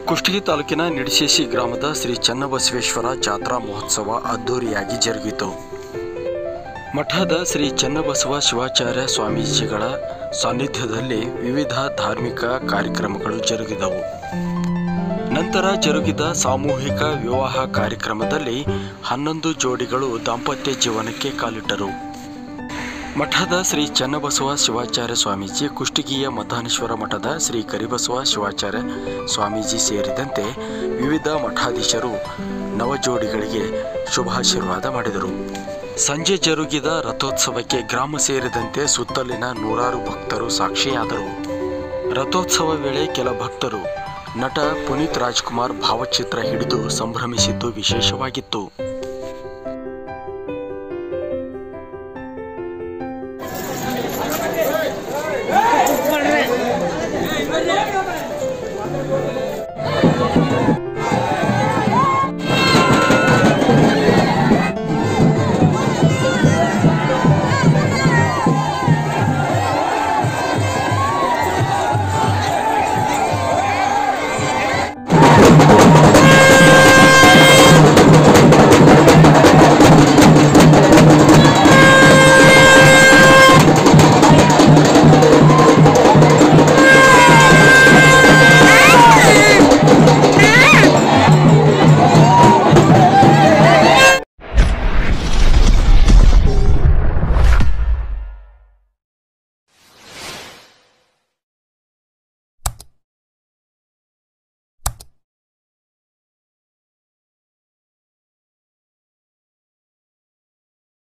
ಕುಷ್ಟಗಿ ತಾಲೂಕಿನ ನಿಡಶೇಶಿ ಗ್ರಾಮದ ಶ್ರೀ ಚನ್ನಬಸವೇಶ್ವರ ಜಾತ್ರಾ ಮಹೋತ್ಸವ ಅದ್ದೂರಿಯಾಗಿ ಜರುಗಿತು ಮಠದ ಶ್ರೀ ಚನ್ನಬಸವ ಶಿವಾಚಾರ್ಯ ಸ್ವಾಮೀಜಿಗಳ ಸಾನ್ನಿಧ್ಯದಲ್ಲಿ ವಿವಿಧ ಧಾರ್ಮಿಕ ಕಾರ್ಯಕ್ರಮಗಳು ಜರುಗಿದವು ನಂತರ ಜರುಗಿದ ಸಾಮೂಹಿಕ ವಿವಾಹ ಕಾರ್ಯಕ್ರಮದಲ್ಲಿ ಹನ್ನೊಂದು ಜೋಡಿಗಳು ದಾಂಪತ್ಯ ಜೀವನಕ್ಕೆ ಕಾಲಿಟ್ಟರು ಮಠದ ಶ್ರೀ ಚನ್ನಬಸವ ಶಿವಾಚಾರ್ಯ ಸ್ವಾಮೀಜಿ ಕುಷ್ಟಗಿಯ ಮದ್ದಾನೇಶ್ವರ ಮಠದ ಶ್ರೀ ಕರಿಬಸವ ಶಿವಾಚಾರ್ಯ ಸ್ವಾಮೀಜಿ ಸೇರಿದಂತೆ ವಿವಿಧ ಮಠಾಧೀಶರು ನವಜೋಡಿಗಳಿಗೆ ಶುಭಾಶೀರ್ವಾದ ಮಾಡಿದರು ಸಂಜೆ ಜರುಗಿದ ರಥೋತ್ಸವಕ್ಕೆ ಗ್ರಾಮ ಸೇರಿದಂತೆ ಸುತ್ತಲಿನ ನೂರಾರು ಭಕ್ತರು ಸಾಕ್ಷಿಯಾದರು ರಥೋತ್ಸವ ವೇಳೆ ಕೆಲ ಭಕ್ತರು ನಟ ಪುನೀತ್ ರಾಜ್ಕುಮಾರ್ ಭಾವಚಿತ್ರ ಹಿಡಿದು ಸಂಭ್ರಮಿಸಿದ್ದು ವಿಶೇಷವಾಗಿತ್ತು